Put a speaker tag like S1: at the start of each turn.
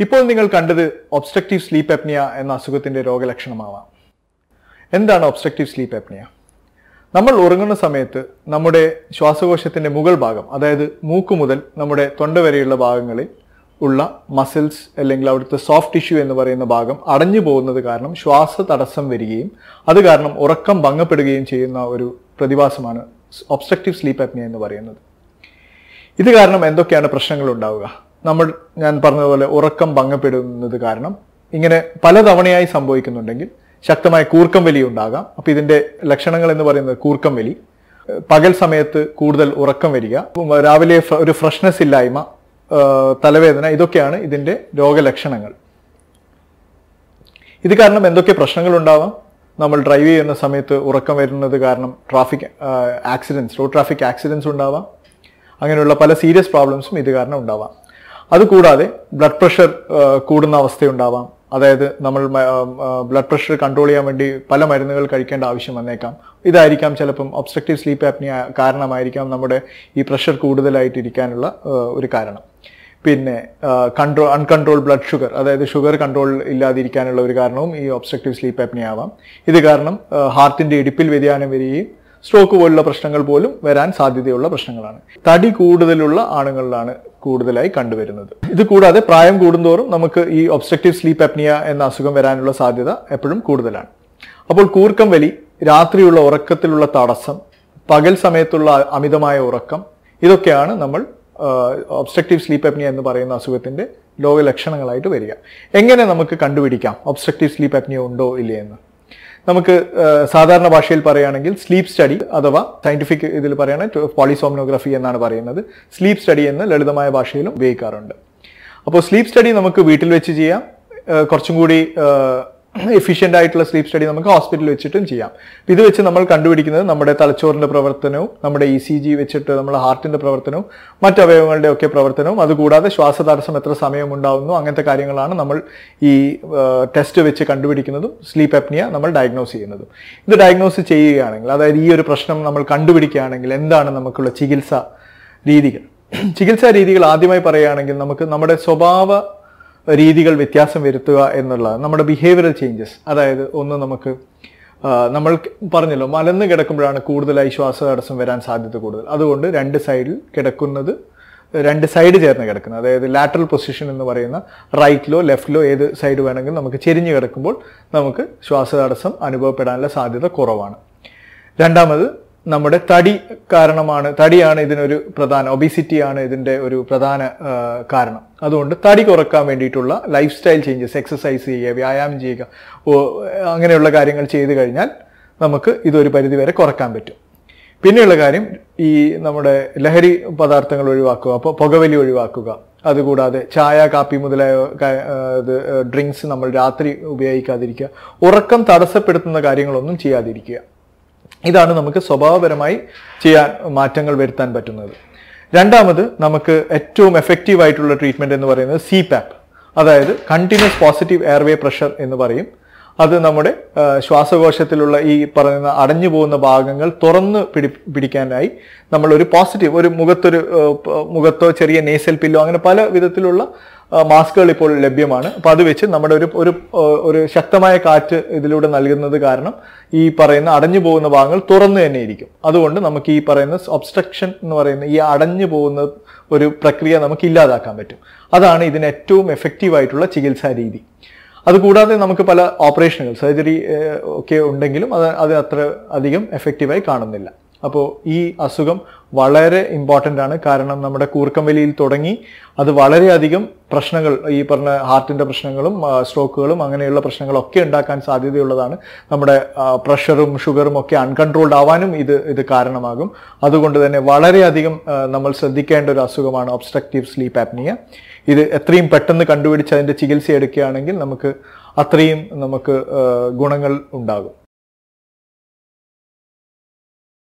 S1: ഇപ്പോൾ നിങ്ങൾ കണ്ടത് ഒബ്സ്ട്രക്റ്റീവ് സ്ലീപ്പ് എപ്നിയ എന്ന അസുഖത്തിന്റെ രോഗലക്ഷണമാവാം എന്താണ് ഒബ്സ്ട്രക്റ്റീവ് സ്ലീപ്പ് എപ്നിയ നമ്മൾ ഉറങ്ങുന്ന സമയത്ത് നമ്മുടെ ശ്വാസകോശത്തിന്റെ മുകൾ ഭാഗം അതായത് മൂക്ക് മുതൽ നമ്മുടെ തൊണ്ട വരെയുള്ള ഭാഗങ്ങളിൽ ഉള്ള മസിൽസ് അല്ലെങ്കിൽ അവിടുത്തെ സോഫ്റ്റ് ടിഷ്യൂ എന്ന് പറയുന്ന ഭാഗം അടഞ്ഞു പോകുന്നത് കാരണം ശ്വാസ തടസ്സം വരികയും അത് കാരണം ഉറക്കം ഭംഗപ്പെടുകയും ചെയ്യുന്ന ഒരു പ്രതിഭാസമാണ് ഒബ്സ്ട്രക്റ്റീവ് സ്ലീപ്പ് എപ്നിയ എന്ന് പറയുന്നത് ഇത് കാരണം എന്തൊക്കെയാണ് പ്രശ്നങ്ങൾ ഉണ്ടാവുക നമ്മൾ ഞാൻ പറഞ്ഞതുപോലെ ഉറക്കം ഭംഗപ്പെടുന്നത് കാരണം ഇങ്ങനെ പലതവണയായി സംഭവിക്കുന്നുണ്ടെങ്കിൽ ശക്തമായ കൂർക്കം വലി ഉണ്ടാകാം അപ്പൊ ഇതിന്റെ ലക്ഷണങ്ങൾ എന്ന് പറയുന്നത് കൂർക്കം വലി ഏഹ് പകൽ സമയത്ത് കൂടുതൽ ഉറക്കം വരിക ഉം രാവിലെ ഫ്ര- ഒരു ഫ്രഷ്നെസ് ഇല്ലായ്മ ഏഹ് തലവേദന ഇതൊക്കെയാണ് ഇതിന്റെ രോഗലക്ഷണങ്ങൾ ഇത് കാരണം എന്തൊക്കെ പ്രശ്നങ്ങൾ ഉണ്ടാവാം നമ്മൾ ഡ്രൈവ് ചെയ്യുന്ന സമയത്ത് ഉറക്കം വരുന്നത് കാരണം traffic accidents road traffic accidents ഉണ്ടാവാം അങ്ങനെയുള്ള പല സീരിയസ് പ്രോബ്ലംസും ഇത് കാരണം ഉണ്ടാവാം അതുകൂടാതെ ബ്ലഡ് പ്രഷർ കൂടുന്ന അവസ്ഥയുണ്ടാവാം അതായത് നമ്മൾ ബ്ലഡ് പ്രഷർ കൺട്രോൾ ചെയ്യാൻ വേണ്ടി പല മരുന്നുകൾ കഴിക്കേണ്ട ആവശ്യം വന്നേക്കാം ഇതായിരിക്കാം ചിലപ്പം ഒബ്സ്ട്രക്റ്റീവ് സ്ലീപ്പ് ആപ്നിയ കാരണമായിരിക്കാം നമ്മുടെ ഈ പ്രഷർ കൂടുതലായിട്ടിരിക്കാനുള്ള ആ, ഒരു കാരണം പിന്നെ കൺട്രോൾ അൺകൺട്രോൾ ബ്ലഡ് ഷുഗർ അതായത് ഷുഗർ കൺട്രോൾ ഇല്ലാതിരിക്കാനുള്ള ഒരു കാരണവും ഈ ഒബ്സ്ട്രക്റ്റീവ് സ്ലീപ്പ് ആപ്നിയ ആവാം ഇത് കാരണം ഹാർട്ടിന്റെ ഇടിപ്പിൽ വ്യതിയാനം വരികയും സ്ട്രോക്ക് പോലുള്ള പ്രശ്നങ്ങൾ പോലും വരാൻ സാധ്യതയുള്ള പ്രശ്നങ്ങളാണ് തടി കൂടുതലുള്ള ആണുങ്ങളിലാണ് കൂടുതലായി കണ്ടുവരുന്നത് ഇത് കൂടാതെ പ്രായം കൂടുന്തോറും നമുക്ക് ഈ ഒബ്സ്ട്രക്റ്റീവ് സ്ലീപ്പ് അപ്നിയ എന്ന അസുഖം വരാനുള്ള സാധ്യത എപ്പോഴും കൂടുതലാണ് അപ്പോൾ കൂർക്കം വലി രാത്രിയുള്ള ഉറക്കത്തിലുള്ള തടസ്സം പകൽ സമയത്തുള്ള അമിതമായ ഉറക്കം ഇതൊക്കെയാണ് നമ്മൾ ഒബ്സ്ട്രക്റ്റീവ് സ്ലീപ്പ് അപ്നിയ എന്ന് പറയുന്ന അസുഖത്തിന്റെ രോഗലക്ഷണങ്ങളായിട്ട് വരിക എങ്ങനെ നമുക്ക് കണ്ടുപിടിക്കാം ഒബ്സ്ട്രക്റ്റീവ് സ്ലീപ്പ് അപ്നിയ ഉണ്ടോ ഇല്ലേ എന്ന് നമുക്ക് ആ, സാധാരണ ഭാഷയിൽ പറയുകയാണെങ്കിൽ സ്ലീപ്പ് സ്റ്റഡി അഥവാ സയന്റിഫിക് ഇതിൽ പറയുകയാണെങ്കിൽ പോളിസോമിനോഗ്രഫി എന്നാണ് പറയുന്നത് സ്ലീപ്പ് സ്റ്റഡി എന്ന് ലളിതമായ ഭാഷയിലും ഉപയോഗിക്കാറുണ്ട് അപ്പോൾ സ്ലീപ്പ് സ്റ്റഡി നമുക്ക് വീട്ടിൽ വെച്ച് ചെയ്യാം ആ, കുറച്ചും കൂടി എഫിഷ്യൻ്റ് ആയിട്ടുള്ള സ്ലീപ്പ് സ്റ്റഡി നമുക്ക് ഹോസ്പിറ്റലിൽ വെച്ചിട്ടും ചെയ്യാം ഇത് വെച്ച് നമ്മൾ കണ്ടുപിടിക്കുന്നത് നമ്മുടെ തലച്ചോറിന്റെ പ്രവർത്തനവും നമ്മുടെ ഇ സി ജി വെച്ചിട്ട് നമ്മുടെ ഹാർട്ടിന്റെ പ്രവർത്തനവും മറ്റ് അവയവങ്ങളുടെ ഒക്കെ പ്രവർത്തനവും അതുകൂടാതെ ശ്വാസതടസ്സം എത്ര സമയം ഉണ്ടാവുന്നു അങ്ങനത്തെ കാര്യങ്ങളാണ് നമ്മൾ ഈ ടെസ്റ്റ് വെച്ച് കണ്ടുപിടിക്കുന്നതും സ്ലീപ്പ് അപ്നിയ നമ്മൾ ഡയഗ്നോസ് ചെയ്യുന്നതും ഇത് ഡയഗ്നോസ് ചെയ്യുകയാണെങ്കിൽ അതായത് ഈ ഒരു പ്രശ്നം നമ്മൾ കണ്ടുപിടിക്കുകയാണെങ്കിൽ എന്താണ് നമുക്കുള്ള ചികിത്സ രീതികൾ ചികിത്സാ രീതികൾ ആദ്യമായി പറയുകയാണെങ്കിൽ നമുക്ക് നമ്മുടെ സ്വഭാവ രീതികൾ വ്യത്യാസം വരുത്തുക എന്നുള്ളത് നമ്മുടെ ബിഹേവിയറൽ ചേഞ്ചസ് അതായത് ഒന്ന് നമുക്ക് ആ, നമ്മൾ പറഞ്ഞല്ലോ മലന്ന് കിടക്കുമ്പോഴാണ് കൂടുതലായി ശ്വാസതടസ്സം വരാൻ സാധ്യത കൂടുതൽ അതുകൊണ്ട് രണ്ട് സൈഡിൽ കിടക്കുന്നത് രണ്ട് സൈഡ് ചേർന്ന് കിടക്കുന്നത് അതായത് ലാറ്ററൽ പൊസിഷൻ എന്ന് പറയുന്ന റൈറ്റിലോ ലെഫ്റ്റിലോ ഏത് സൈഡ് വേണമെങ്കിലും നമുക്ക് ചെരിഞ്ഞ് കിടക്കുമ്പോൾ നമുക്ക് ശ്വാസതടസ്സം അനുഭവപ്പെടാനുള്ള സാധ്യത കുറവാണ് രണ്ടാമത് നമ്മുടെ തടി കാരണമാണ് തടിയാണ് ഇതിനൊരു പ്രധാന ഒബിസിറ്റിയാണ് ഇതിന്റെ ഒരു പ്രധാന ആ, കാരണം അതുകൊണ്ട് തടി കുറക്കാൻ വേണ്ടിയിട്ടുള്ള ലൈഫ് സ്റ്റൈൽ ചേഞ്ചസ് എക്സസൈസ് ചെയ്യുക വ്യായാമം ചെയ്യുക ഓ, അങ്ങനെയുള്ള കാര്യങ്ങൾ ചെയ്തു കഴിഞ്ഞാൽ നമുക്ക് ഇതൊരു പരിധിവരെ കുറക്കാൻ പറ്റും പിന്നെയുള്ള കാര്യം ഈ നമ്മുടെ ലഹരി പദാർത്ഥങ്ങൾ ഒഴിവാക്കുക അപ്പോൾ പുകവലി ഒഴിവാക്കുക അതുകൂടാതെ ചായ കാപ്പി മുതലായ ക- ആ, ഇത് ഡ്രിങ്ക്സ് നമ്മൾ രാത്രി ഉപയോഗിക്കാതിരിക്കുക ഉറക്കം തടസ്സപ്പെടുത്തുന്ന കാര്യങ്ങളൊന്നും ചെയ്യാതിരിക്കുക ഇതാണ് നമുക്ക് സ്വഭാവപരമായി ചെയ്യാൻ മാറ്റങ്ങൾ വരുത്താൻ പറ്റുന്നത് രണ്ടാമത് നമുക്ക് ഏറ്റവും എഫക്റ്റീവ് ആയിട്ടുള്ള ട്രീറ്റ്മെന്റ് എന്ന് പറയുന്നത് സി പാപ്പ് അതായത് കണ്ടിന്യൂസ് പോസിറ്റീവ് എയർവേ പ്രഷർ എന്ന് പറയും അത് നമ്മുടെ ആ, ശ്വാസകോശത്തിലുള്ള ഈ പറയുന്ന അടഞ്ഞു പോകുന്ന ഭാഗങ്ങൾ തുറന്ന് പിടി പിടിക്കാനായി നമ്മൾ ഒരു പോസിറ്റീവ് ഒരു മുഖത്തൊരു ആ, പ- മുഖത്തോ ചെറിയ നേസൽ പില്ലോ അങ്ങനെ പല വിധത്തിലുള്ള ആ, മാസ്കുകൾ ഇപ്പോൾ ലഭ്യമാണ് അപ്പൊ അത് വെച്ച് നമ്മുടെ ഒരു ഒരു ആ, ഒരു ശക്തമായ കാറ്റ് ഇതിലൂടെ നൽകുന്നത് കാരണം ഈ പറയുന്ന അടഞ്ഞു പോകുന്ന ഭാഗങ്ങൾ തുറന്നു തന്നെ ഇരിക്കും അതുകൊണ്ട് നമുക്ക് ഈ പറയുന്ന ഒബ്സ്ട്രക്ഷൻ എന്ന് പറയുന്ന ഈ അടഞ്ഞു പോകുന്ന ഒരു പ്രക്രിയ നമുക്ക് ഇല്ലാതാക്കാൻ പറ്റും അതാണ് ഇതിന് ഏറ്റവും എഫക്റ്റീവ് ആയിട്ടുള്ള ചികിത്സാ രീതി അതുകൂടാതെ നമുക്ക് പല ഓപ്പറേഷനുകൾ സർജറി ഒക്കെ ഉണ്ടെങ്കിലും അത് അത് അത്ര അധികം എഫക്റ്റീവായി കാണുന്നില്ല അപ്പോൾ ഈ അസുഖം വളരെ ഇമ്പോർട്ടൻ്റ് ആണ് കാരണം നമ്മുടെ കൂർക്കം വലിയിൽ തുടങ്ങി അത് വളരെയധികം പ്രശ്നങ്ങൾ ഈ പറഞ്ഞ ഹാർട്ടിന്റെ പ്രശ്നങ്ങളും ആ, സ്ട്രോക്കുകളും അങ്ങനെയുള്ള പ്രശ്നങ്ങളൊക്കെ ഉണ്ടാക്കാൻ സാധ്യതയുള്ളതാണ് നമ്മുടെ ആ, പ്രഷറും ഷുഗറും ഒക്കെ അൺകൺട്രോൾഡ് ആവാനും ഇത് ഇത് കാരണമാകും അതുകൊണ്ട് തന്നെ വളരെയധികം ആ, നമ്മൾ ശ്രദ്ധിക്കേണ്ട ഒരു അസുഖമാണ് ഒബ്സ്ട്രക്റ്റീവ് സ്ലീപ്പ് ആപ്നിയ ഇത് എത്രയും പെട്ടെന്ന് കണ്ടുപിടിച്ച് അതിന്റെ ചികിത്സ എടുക്കുകയാണെങ്കിൽ നമുക്ക് അത്രയും നമുക്ക് ആ, ഗുണങ്ങൾ ഉണ്ടാകും